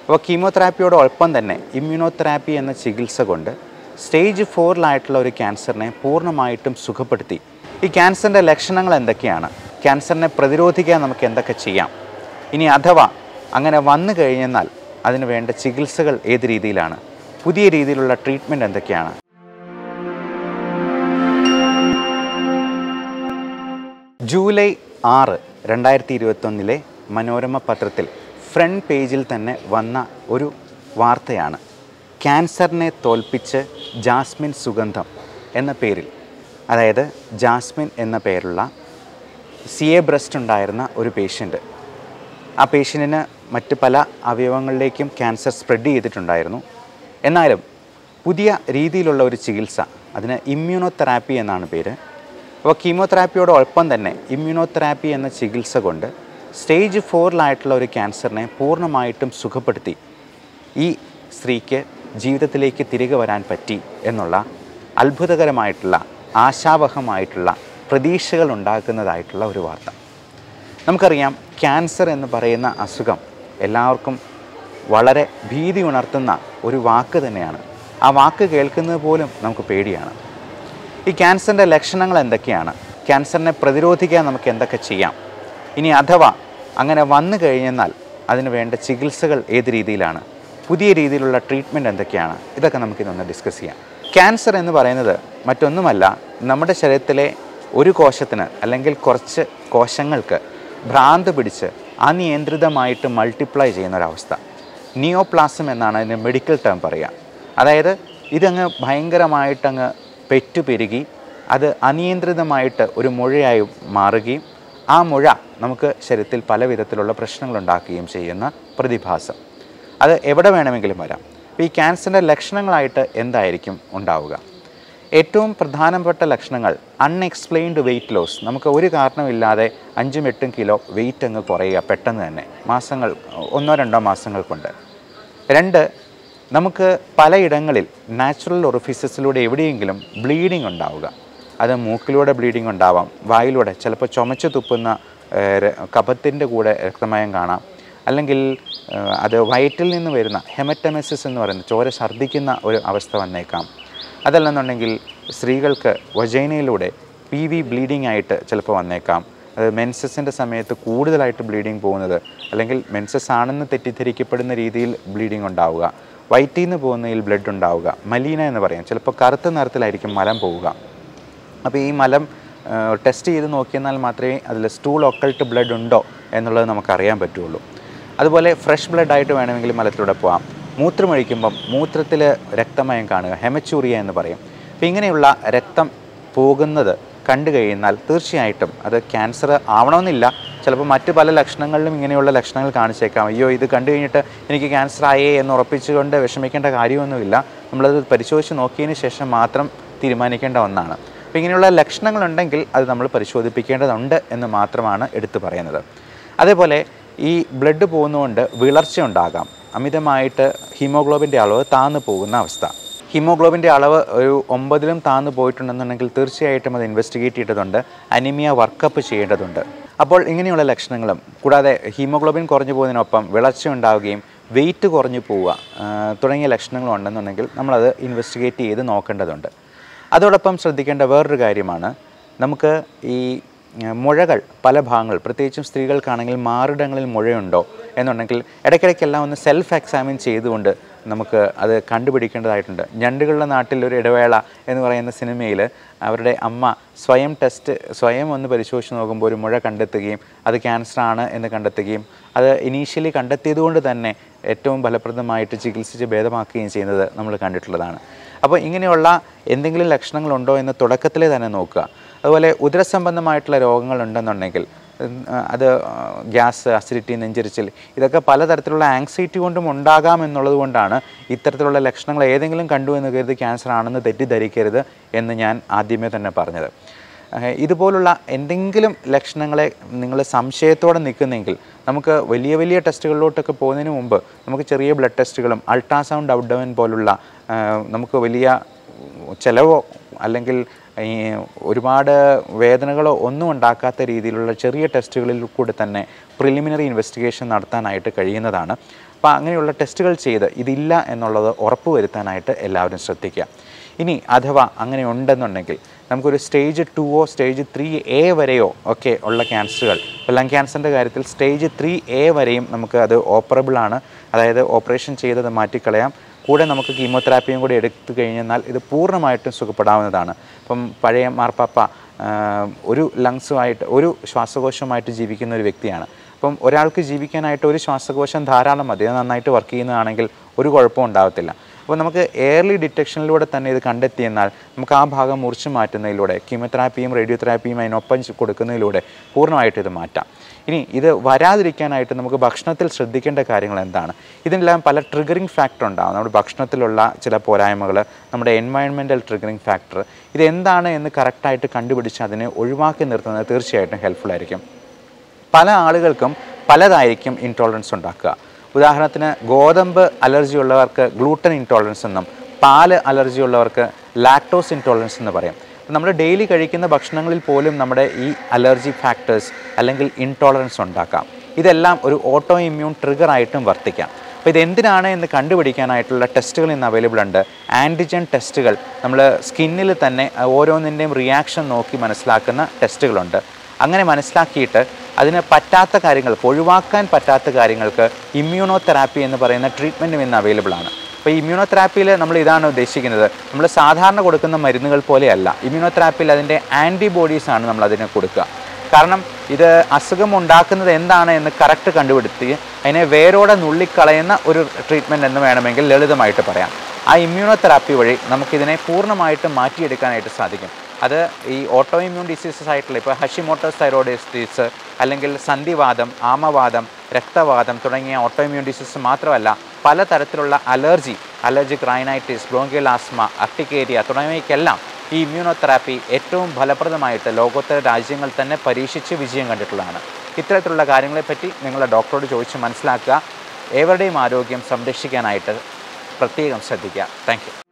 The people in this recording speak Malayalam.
അപ്പോൾ കീമോതെറാപ്പിയോടൊപ്പം തന്നെ ഇമ്മ്യൂണോതെറാപ്പി എന്ന ചികിത്സ കൊണ്ട് സ്റ്റേജ് ഫോറിലായിട്ടുള്ള ഒരു ക്യാൻസറിനെ പൂർണ്ണമായിട്ടും സുഖപ്പെടുത്തി ഈ ക്യാൻസറിൻ്റെ ലക്ഷണങ്ങൾ എന്തൊക്കെയാണ് ക്യാൻസറിനെ പ്രതിരോധിക്കാൻ നമുക്ക് എന്തൊക്കെ ചെയ്യാം ഇനി അഥവാ അങ്ങനെ വന്നു കഴിഞ്ഞെന്നാൽ അതിന് വേണ്ട ചികിത്സകൾ ഏത് രീതിയിലാണ് പുതിയ രീതിയിലുള്ള ട്രീറ്റ്മെൻറ്റ് എന്തൊക്കെയാണ് ജൂലൈ ആറ് രണ്ടായിരത്തി ഇരുപത്തൊന്നിലെ മനോരമ പത്രത്തിൽ ഫ്രണ്ട് പേജിൽ തന്നെ വന്ന ഒരു വാർത്തയാണ് ക്യാൻസറിനെ തോൽപ്പിച്ച് ജാസ്മിൻ സുഗന്ധം എന്ന പേരിൽ അതായത് ജാസ്മിൻ എന്ന പേരുള്ള സി എ ബ്രസ്റ്റ് ഉണ്ടായിരുന്ന ഒരു പേഷ്യൻ്റ് ആ പേഷ്യൻറ്റിന് മറ്റ് പല അവയവങ്ങളിലേക്കും ക്യാൻസർ സ്പ്രെഡ് ചെയ്തിട്ടുണ്ടായിരുന്നു എന്നാലും പുതിയ രീതിയിലുള്ള ഒരു ചികിത്സ അതിന് ഇമ്മ്യൂണോതെറാപ്പി എന്നാണ് പേര് അപ്പോൾ കീമോതെറാപ്പിയോടൊപ്പം തന്നെ ഇമ്മ്യൂണോതെറാപ്പി എന്ന ചികിത്സ കൊണ്ട് സ്റ്റേജ് ഫോറിലായിട്ടുള്ള ഒരു ക്യാൻസറിനെ പൂർണ്ണമായിട്ടും സുഖപ്പെടുത്തി ഈ സ്ത്രീക്ക് ജീവിതത്തിലേക്ക് തിരികെ വരാൻ പറ്റി എന്നുള്ള അത്ഭുതകരമായിട്ടുള്ള ആശാവഹമായിട്ടുള്ള പ്രതീക്ഷകൾ ഉണ്ടാക്കുന്നതായിട്ടുള്ള ഒരു വാർത്ത നമുക്കറിയാം ക്യാൻസർ എന്ന് പറയുന്ന അസുഖം എല്ലാവർക്കും വളരെ ഭീതി ഉണർത്തുന്ന ഒരു വാക്ക് തന്നെയാണ് ആ വാക്ക് കേൾക്കുന്നത് പോലും നമുക്ക് പേടിയാണ് ഈ ക്യാൻസറിൻ്റെ ലക്ഷണങ്ങൾ എന്തൊക്കെയാണ് ക്യാൻസറിനെ പ്രതിരോധിക്കാൻ നമുക്ക് എന്തൊക്കെ ചെയ്യാം ഇനി അഥവാ അങ്ങനെ വന്നു കഴിഞ്ഞെന്നാൽ അതിന് വേണ്ട ചികിത്സകൾ ഏത് രീതിയിലാണ് പുതിയ രീതിയിലുള്ള ട്രീറ്റ്മെൻറ്റ് എന്തൊക്കെയാണ് ഇതൊക്കെ നമുക്കിതൊന്ന് ഡിസ്കസ് ചെയ്യാം ക്യാൻസർ എന്ന് പറയുന്നത് മറ്റൊന്നുമല്ല നമ്മുടെ ശരീരത്തിലെ ഒരു കോശത്തിന് അല്ലെങ്കിൽ കുറച്ച് കോശങ്ങൾക്ക് ഭ്രാന്ത് പിടിച്ച് അനിയന്ത്രിതമായിട്ട് മൾട്ടിപ്ലൈ ചെയ്യുന്ന ഒരവസ്ഥ നിയോപ്ലാസം എന്നാണ് അതിന് മെഡിക്കൽ ടേം പറയുക അതായത് ഇതങ്ങ് ഭയങ്കരമായിട്ടങ്ങ് പെറ്റുപെരുകി അത് അനിയന്ത്രിതമായിട്ട് ഒരു മുഴയായി മാറുകയും ആ മുഴ നമുക്ക് ശരീരത്തിൽ പല വിധത്തിലുള്ള പ്രശ്നങ്ങൾ ഉണ്ടാക്കുകയും ചെയ്യുന്ന പ്രതിഭാസം അത് എവിടെ വേണമെങ്കിലും വരാം അപ്പോൾ ഈ ക്യാൻസറിൻ്റെ ലക്ഷണങ്ങളായിട്ട് എന്തായിരിക്കും ഉണ്ടാവുക ഏറ്റവും പ്രധാനപ്പെട്ട ലക്ഷണങ്ങൾ അൺഎക്സ്പ്ലെയിൻഡ് വെയിറ്റ് ലോസ് നമുക്ക് ഒരു കാരണമില്ലാതെ അഞ്ചും എട്ടും കിലോ വെയിറ്റ് അങ്ങ് കുറയുക പെട്ടെന്ന് തന്നെ മാസങ്ങൾ ഒന്നോ രണ്ടോ മാസങ്ങൾ കൊണ്ട് രണ്ട് നമുക്ക് പലയിടങ്ങളിൽ നാച്ചുറൽ ഒറിഫീസസിലൂടെ എവിടെയെങ്കിലും ബ്ലീഡിംഗ് ഉണ്ടാവുക അത് മൂക്കിലൂടെ ബ്ലീഡിംഗ് ഉണ്ടാവാം വായിലൂടെ ചിലപ്പോൾ ചുമച്ച് തുപ്പുന്ന കഫത്തിൻ്റെ കൂടെ രക്തമയം കാണാം അല്ലെങ്കിൽ ഏഹ്, അത് വയറ്റിൽ നിന്ന് വരുന്ന ഹെമറ്റമെസിസ് എന്ന് പറയുന്ന ചോര ഛർദ്ദിക്കുന്ന ഒരു അവസ്ഥ വന്നേക്കാം അതല്ലെന്നുണ്ടെങ്കിൽ സ്ത്രീകൾക്ക് വജൈനയിലൂടെ പി വി ബ്ലീഡിംഗ് ആയിട്ട് ചിലപ്പോൾ വന്നേക്കാം അത് മെൻസസിൻ്റെ സമയത്ത് കൂടുതലായിട്ട് ബ്ലീഡിങ് പോകുന്നത് അല്ലെങ്കിൽ മെൻസസ് ആണെന്ന് തെറ്റിദ്ധരിക്കപ്പെടുന്ന രീതിയിൽ ബ്ലീഡിംഗ് ഉണ്ടാവുക വയറ്റിൽ നിന്ന് പോകുന്നതിൽ ബ്ലഡ് ഉണ്ടാവുക മലീന എന്ന് പറയും ചിലപ്പോൾ കറുത്ത നിറത്തിലായിരിക്കും മലം പോവുക അപ്പോൾ ഈ മലം ടെസ്റ്റ് ചെയ്ത് നോക്കിയെന്നാൽ മാത്രമേ അതിൽ സ്റ്റൂൾ ഒക്കൾട്ട് ബ്ലഡ് ഉണ്ടോ എന്നുള്ളത് നമുക്കറിയാൻ പറ്റുള്ളൂ അതുപോലെ ഫ്രഷ് ബ്ലഡ് ആയിട്ട് വേണമെങ്കിൽ മലത്തിലൂടെ പോകാം മൂത്രമൊഴിക്കുമ്പം മൂത്രത്തിൽ രക്തമയം കാണുക ഹെമച്ചൂറിയ എന്ന് പറയും അപ്പോൾ ഇങ്ങനെയുള്ള രക്തം പോകുന്നത് കണ്ടു കഴിഞ്ഞാൽ തീർച്ചയായിട്ടും അത് ക്യാൻസർ ആവണമെന്നില്ല ചിലപ്പോൾ മറ്റ് പല ലക്ഷണങ്ങളിലും ഇങ്ങനെയുള്ള ലക്ഷണങ്ങൾ കാണിച്ചേക്കാം അയ്യോ ഇത് കണ്ടു കഴിഞ്ഞിട്ട് എനിക്ക് ക്യാൻസർ ആയേ എന്ന് ഉറപ്പിച്ചുകൊണ്ട് വിഷമിക്കേണ്ട കാര്യമൊന്നുമില്ല നമ്മളത് പരിശോധിച്ച് നോക്കിയതിന് ശേഷം മാത്രം തീരുമാനിക്കേണ്ട ഒന്നാണ് അപ്പോൾ ഇങ്ങനെയുള്ള ലക്ഷണങ്ങളുണ്ടെങ്കിൽ അത് നമ്മൾ പരിശോധിപ്പിക്കേണ്ടതുണ്ട് എന്ന് മാത്രമാണ് എടുത്തു പറയുന്നത് അതേപോലെ ഈ ബ്ലഡ് പോകുന്നതുകൊണ്ട് വിളർച്ച ഉണ്ടാകാം അമിതമായിട്ട് ഹീമോഗ്ലോബിൻ്റെ അളവ് താന്നു പോകുന്ന അവസ്ഥ ഹീമോഗ്ലോബിൻ്റെ അളവ് ഒരു ഒമ്പതിലും താന്നു പോയിട്ടുണ്ടെന്നുണ്ടെങ്കിൽ തീർച്ചയായിട്ടും അത് ഇൻവെസ്റ്റിഗേറ്റ് ചെയ്യേണ്ടതുണ്ട് അനിമിയ വർക്കപ്പ് ചെയ്യേണ്ടതുണ്ട് അപ്പോൾ ഇങ്ങനെയുള്ള ലക്ഷണങ്ങളും കൂടാതെ ഹീമോഗ്ലോബിൻ കുറഞ്ഞു പോകുന്നതിനൊപ്പം വിളർച്ച ഉണ്ടാവുകയും വെയിറ്റ് കുറഞ്ഞു പോവുക ആ, തുടങ്ങിയ ലക്ഷണങ്ങൾ ഉണ്ടെന്നുണ്ടെങ്കിൽ നമ്മളത് ഇൻവെസ്റ്റിഗേറ്റ് ചെയ്ത് നോക്കേണ്ടതുണ്ട് അതോടൊപ്പം ശ്രദ്ധിക്കേണ്ട വേറൊരു കാര്യമാണ് നമുക്ക് ഈ ഏഹ്, മുഴകൾ പല ഭാഗങ്ങൾ പ്രത്യേകിച്ചും സ്ത്രീകൾക്കാണെങ്കിൽ മാറിടങ്ങളിൽ മുഴയുണ്ടോ എന്നുണ്ടെങ്കിൽ ഇടയ്ക്കിടയ്ക്കെല്ലാം ഒന്ന് സെൽഫ് എക്സാമിൻ ചെയ്തുകൊണ്ട് നമുക്ക് അത് കണ്ടുപിടിക്കേണ്ടതായിട്ടുണ്ട് ഞണ്ടുകളുടെ നാട്ടിൽ ഒരു ഇടവേള എന്ന് പറയുന്ന സിനിമയിൽ അവരുടെ അമ്മ സ്വയം ടെസ്റ്റ് സ്വയം ഒന്ന് പരിശോധിച്ച് നോക്കുമ്പോൾ ഒരു മുഴ കണ്ടെത്തുകയും അത് ക്യാൻസർ ആണ് എന്ന് കണ്ടെത്തുകയും അത് ഇനീഷ്യലി കണ്ടെത്തിയതുകൊണ്ട് തന്നെ ഏറ്റവും ഫലപ്രദമായിട്ട് ചികിത്സിച്ച് ഭേദമാക്കുകയും ചെയ്യുന്നത് നമ്മൾ കണ്ടിട്ടുള്ളതാണ് അപ്പോൾ ഇങ്ങനെയുള്ള എന്തെങ്കിലും ലക്ഷണങ്ങളുണ്ടോ എന്ന് തുടക്കത്തിലേ തന്നെ നോക്കുക അതുപോലെ ഉദരസംബന്ധമായിട്ടുള്ള രോഗങ്ങളുണ്ടെന്നുണ്ടെങ്കിൽ ഉം, അത് ഗ്യാസ് അസിഡിറ്റി നെഞ്ചരിച്ചിൽ ഇതൊക്കെ പലതരത്തിലുള്ള ആങ്സൈറ്റി കൊണ്ടും ഉണ്ടാകാം എന്നുള്ളത് കൊണ്ടാണ് ഇത്തരത്തിലുള്ള ലക്ഷണങ്ങൾ ഏതെങ്കിലും കണ്ടു എന്ന് കരുതി ക്യാൻസർ ആണെന്ന് തെറ്റിദ്ധരിക്കരുത് എന്ന് ഞാൻ ആദ്യമേ തന്നെ പറഞ്ഞത് ഏഹ് ഇതുപോലുള്ള എന്തെങ്കിലും ലക്ഷണങ്ങളെ നിങ്ങൾ സംശയത്തോടെ നിൽക്കുന്നെങ്കിൽ നമുക്ക് വലിയ വലിയ ടെസ്റ്റുകളിലോട്ടൊക്കെ പോകുന്നതിന് മുമ്പ് നമുക്ക് ചെറിയ ബ്ലഡ് ടെസ്റ്റുകളും അൾട്രാസൗണ്ട് ഔട്ട്ഡൗൺ പോലുള്ള ഏഹ് നമുക്ക് വലിയ ചിലവോ അല്ലെങ്കിൽ ഈ ഒരുപാട് വേദനകളോ ഒന്നും ഉണ്ടാക്കാത്ത രീതിയിലുള്ള ചെറിയ ടെസ്റ്റുകളിൽ കൂടി തന്നെ പ്രിലിമിനറി ഇൻവെസ്റ്റിഗേഷൻ നടത്താനായിട്ട് കഴിയുന്നതാണ് അപ്പോൾ അപ്പോൾ അങ്ങനെയുള്ള ടെസ്റ്റുകൾ ചെയ്ത് ഇതില്ല എന്നുള്ളത് ഉറപ്പുവരുത്താനായിട്ട് എല്ലാവരും ശ്രദ്ധിക്കുക ഇനി അഥവാ അങ്ങനെ ഉണ്ടെന്നുണ്ടെങ്കിൽ നമുക്കൊരു സ്റ്റേജ് ടുവോ സ്റ്റേജ് ത്രീ എ വരെയോ ഒക്കെ ഉള്ള ക്യാൻസറുകൾ ഇപ്പോൾ ലങ് ക്യാൻസറിൻ്റെ കാര്യത്തിൽ സ്റ്റേജ് ത്രീ എ വരെയും നമുക്ക് അത് ഓപ്പറബിൾ ആണ് അതായത് ഓപ്പറേഷൻ ചെയ്തത് മാറ്റിക്കളയാം കൂടെ നമുക്ക് കീമോതെറാപ്പിയും കൂടി എടുത്തു കഴിഞ്ഞാൽ ഇത് പൂർണ്ണമായിട്ടും സുഖപ്പെടാവുന്നതാണ് ഇപ്പം പഴയ മാർപ്പാപ്പ ആ, ഒരു ലങ്സുമായിട്ട് ഒരു ശ്വാസകോശമായിട്ട് ജീവിക്കുന്ന ഒരു വ്യക്തിയാണ് അപ്പം ഒരാൾക്ക് ജീവിക്കാനായിട്ട് ഒരു ശ്വാസകോശം ധാരാളം മതി അത് നന്നായിട്ട് വർക്ക് ചെയ്യുന്നതാണെങ്കിൽ ഒരു കുഴപ്പവും ഉണ്ടാകത്തില്ല അപ്പോൾ നമുക്ക് എയർലി ഡിറ്റക്ഷനിലൂടെ തന്നെ ഇത് കണ്ടെത്തിയെന്നാൽ നമുക്ക് ആ ഭാഗം മുറിച്ച് മാറ്റുന്നതിലൂടെ കീമോതെറാപ്പിയും റേഡിയോതെറാപ്പിയും അതിനൊപ്പം ചെ- കൊടുക്കുന്നതിലൂടെ പൂർണ്ണമായിട്ട് ഇത് മാറ്റാം ഇനി ഇത് വരാതിരിക്കാനായിട്ട് നമുക്ക് ഭക്ഷണത്തിൽ ശ്രദ്ധിക്കേണ്ട കാര്യങ്ങൾ എന്താണ് ഇതിനെല്ലാം പല ട്രിഗറിങ് ഫാക്ടർ ഉണ്ടാകും നമ്മുടെ ഭക്ഷണത്തിലുള്ള ചില പോരായ്മകൾ നമ്മുടെ എൻവയൺമെൻറ്റൽ ട്രിഗറിങ് ഫാക്ടർ ഇത് എന്താണ് എന്ന് കറക്റ്റായിട്ട് കണ്ടുപിടിച്ച് അതിനെ ഒഴിവാക്കി നിർത്തുന്നത് തീർച്ചയായിട്ടും ഹെൽപ്ഫുൾ ആയിരിക്കും പല ആളുകൾക്കും പലതായിരിക്കും ഇൻടോളറൻസ് ഉണ്ടാക്കുക ഉദാഹരണത്തിന് ഗോതമ്പ് അലർജി ഉള്ളവർക്ക് ഗ്ലൂട്ടൻ ഇൻടോളറൻസ് എന്നും പാല് അലർജി ഉള്ളവർക്ക് ലാക്ടോസ് ഇൻടോളറൻസ് എന്ന് പറയും നമ്മൾ ഡെയിലി കഴിക്കുന്ന ഭക്ഷണങ്ങളിൽ പോലും നമ്മുടെ ഈ അലർജി ഫാക്ടേഴ്സ് അല്ലെങ്കിൽ ഇൻടോളറൻസ് ഉണ്ടാക്കാം ഇതെല്ലാം ഒരു ഓട്ടോ ഇമ്മ്യൂൺ ട്രിഗർ ആയിട്ടും വർത്തിക്കാം അപ്പോൾ ഇതെന്തിനാണ് എന്ന് കണ്ടുപിടിക്കാനായിട്ടുള്ള ടെസ്റ്റുകൾ ഇന്ന് അവൈലബിൾ ഉണ്ട് ആൻറ്റിജൻ ടെസ്റ്റുകൾ നമ്മൾ സ്കിന്നിൽ തന്നെ ഓരോന്നിൻ്റെയും റിയാക്ഷൻ നോക്കി മനസ്സിലാക്കുന്ന ടെസ്റ്റുകളുണ്ട് അങ്ങനെ മനസ്സിലാക്കിയിട്ട് അതിന് പറ്റാത്ത കാര്യങ്ങൾക്ക് ഒഴിവാക്കാൻ പറ്റാത്ത കാര്യങ്ങൾക്ക് ഇമ്മ്യൂണോ തെറാപ്പി എന്ന് പറയുന്ന ട്രീറ്റ്മെൻറ്റും ഇന്ന് അവൈലബിൾ ആണ് അപ്പോൾ ഈ ഇമ്മ്യൂണോ തെറാപ്പിയിൽ നമ്മൾ ഇതാണ് ഉദ്ദേശിക്കുന്നത് നമ്മൾ സാധാരണ കൊടുക്കുന്ന മരുന്നുകൾ പോലെയല്ല ഇമ്മ്യൂണോ തെറാപ്പിയിൽ അതിൻ്റെ ആൻറ്റിബോഡീസ് ആണ് നമ്മൾ അതിന് കൊടുക്കുക കാരണം ഇത് അസുഖം ഉണ്ടാക്കുന്നത് എന്താണ് എന്ന് കറക്റ്റ് കണ്ടുപിടുത്തി അതിനെ വേരോടെ നുള്ളിക്കളയുന്ന ഒരു ട്രീറ്റ്മെൻറ്റ് എന്ന് വേണമെങ്കിൽ ലളിതമായിട്ട് പറയാം ആ ഇമ്മ്യൂണോ തെറാപ്പി വഴി നമുക്കിതിനെ പൂർണ്ണമായിട്ടും മാറ്റിയെടുക്കാനായിട്ട് സാധിക്കും അത് ഈ ഓട്ടോ ഇമ്മ്യൂൺ ഡിസീസസ് ആയിട്ടുള്ള ഇപ്പോൾ ഹഷിമോട്ടോസ് തൈറോയ്ഡ് ഡിസീസ് അല്ലെങ്കിൽ സന്ധിവാദം ആമവാദം രക്തവാദം തുടങ്ങിയ ഓട്ടോ ഇമ്മ്യൂൺ ഡിസീസ് മാത്രമല്ല പലതരത്തിലുള്ള allergy allergic rhinitis bronchial asthma urticaria തുടങ്ങിയവയ്ക്കെല്ലാം ഈ ഇമ്മ്യൂണോതെറാപ്പി ഏറ്റവും ഫലപ്രദമായിട്ട് ലോകോത്തര രാജ്യങ്ങൾ തന്നെ പരീക്ഷിച്ച് വിജയം കണ്ടിട്ടുള്ളതാണ് ഇത്തരത്തിലുള്ള കാര്യങ്ങളെപ്പറ്റി നിങ്ങളുടെ ഡോക്ടറോട് ചോദിച്ച് മനസ്സിലാക്കുക ഏവരുടെയും ആരോഗ്യം സംരക്ഷിക്കാനായിട്ട് പ്രത്യേകം ശ്രദ്ധിക്കുക താങ്ക്